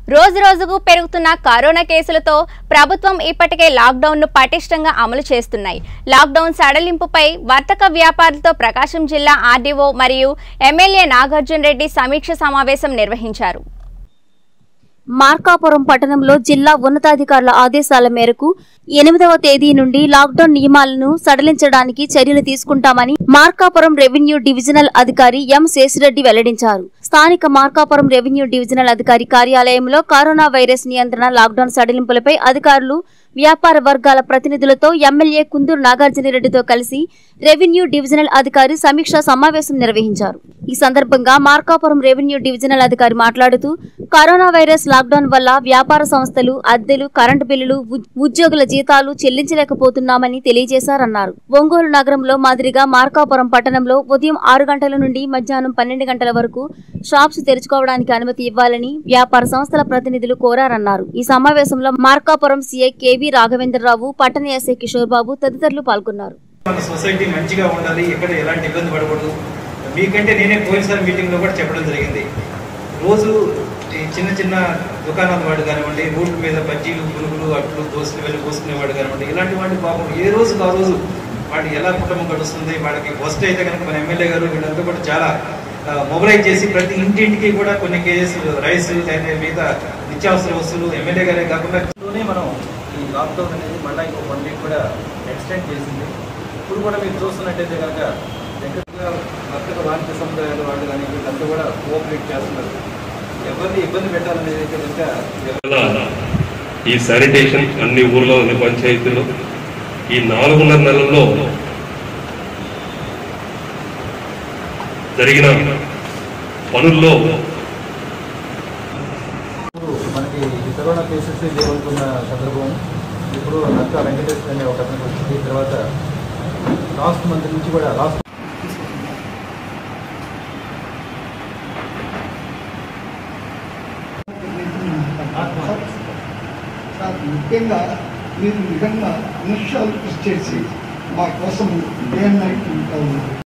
రోజు రోజుకు పెరుగుతున్న కరోనా కేసులతో ప్రభుత్వం ఇప్పటికే లాక్డౌన్ను పటిష్టంగా అమలు చేస్తున్నాయి లాక్డౌన్ సడలింపుపై వర్తక వ్యాపారులతో ప్రకాశం జిల్లా ఆర్డీఓ మరియు ఎమ్మెల్యే నాగార్జున రెడ్డి సమీక్ష సమావేశం నిర్వహించారు మార్కాపురం పట్టణంలో జిల్లా ఉన్నతాధికారుల ఆదేశాల మేరకు ఎనిమిదవ తేదీ నుండి లాక్డౌన్ నియమాలను సడలించడానికి చర్యలు తీసుకుంటామని మార్కాపురం రెవెన్యూ డివిజనల్ అధికారి ఎం శేషిరెడ్డి వెల్లడించారు స్థానిక మార్కాపురం రెవెన్యూ డివిజనల్ అధికారి కార్యాలయంలో కరోనా వైరస్ నియంత్రణ లాక్డౌన్ సడలింపులపై అధికారులు వ్యాపార వర్గాల ప్రతినిధులతో ఎమ్మెల్యే కుందూరు నాగార్జునరెడ్డితో కలిసి రెవెన్యూ డివిజనల్ అధికారి సమీక్షా సమావేశం నిర్వహించారు ఈ సందర్భంగా మార్కాపురం రెవెన్యూ డివిజనల్ అధికారి మాట్లాడుతూ కరోనా వైరస్ లాక్డౌన్ వల్ల వ్యాపార సంస్థలు అద్దెలు కరెంటు బిల్లులు ఉ- ఉద్యోగుల జీతాలు చెల్లించలేకపోతున్నామని తెలియజేశారన్నారు ఒంగోలు నగరంలో మాదిరిగా మార్కాపురం పట్టణంలో ఉదయం ఆరు గంటల నుండి మధ్యాహ్నం పన్నెండు గంటల వరకు షాప్స్ తెరుచుకోవడానికి అనుమతి ఇవ్వాలని వ్యాపార సంస్థల ప్రతినిధులు కోరారన్నారు ఈ సమావేశంలో మార్కాపురం సీఐ కేవీ రాఘవేంద్రరావు పట్టణ ఎస్ఐ కిషోర్ బాబు తదితరులు పాల్గొన్నారు మన సొసైటీ మంచిగా ఉండాలి ఎక్కడ ఎలాంటి ఇబ్బంది పడకూడదు మీకంటే నేనే పోయినసారి మీటింగ్లో కూడా చెప్పడం జరిగింది రోజు ఈ చిన్న చిన్న దుకాణాల వాడు కానివ్వండి రోడ్డు మీద బజ్జీలు పురుగులు అట్లు దోసులు వెళ్ళి పోసుకునేవాడు కానివ్వండి ఇలాంటి వాడి పాపం ఏ రోజు ఆ రోజు వాడు ఎలా కుటుంబం గడుస్తుంది వాళ్ళకి వస్తే అయితే కనుక మన ఎమ్మెల్యే గారు వీళ్ళంతా కూడా చాలా మొబిలైజ్ చేసి ప్రతి ఇంటింటికి కూడా కొన్ని కేజెస్ రైస్ లేదా మిగతా నిత్యావసర వస్తువులు ఎమ్మెల్యే గారే కాకుండా లోనే మనం ఈ లాక్డౌన్ అనేది మళ్ళీ ఇంకో వన్ వీక్ కూడా ఎక్స్టెండ్ చేసింది ఇప్పుడు కూడా మీరు చూస్తున్నట్టయితే కనుక దగ్గరగా వర్తక వాణిజ్య సముదాయాలు వాళ్ళు కానీ వీళ్ళంతా కూడా కోఆపరేట్ చేస్తున్నారు ఎవరిని ఇబ్బంది పెట్టాలనేది అయితే కనుక వల్ల ఈ శానిటేషన్ అన్ని ఊర్లో అన్ని పంచాయతీలు ఈ నాలుగున్నర నెలల్లో జరిగిన పనుల్లో ఇప్పుడు మనకి ఈ కరోనా కేసెస్ లేవనుకున్న సందర్భం ఇప్పుడు నక్క వెంకటేశ్వర అనే ఒక అతనికి వచ్చింది తర్వాత లాస్ట్ మంత్ నుంచి కూడా లాస్ట్ సార్ ముఖ్యంగా మీరు ఈ విధంగా ఇనిషియల్ కృషి చేసి మా కోసం డే అండ్ నైట్ ఉంటా ఉన్నారు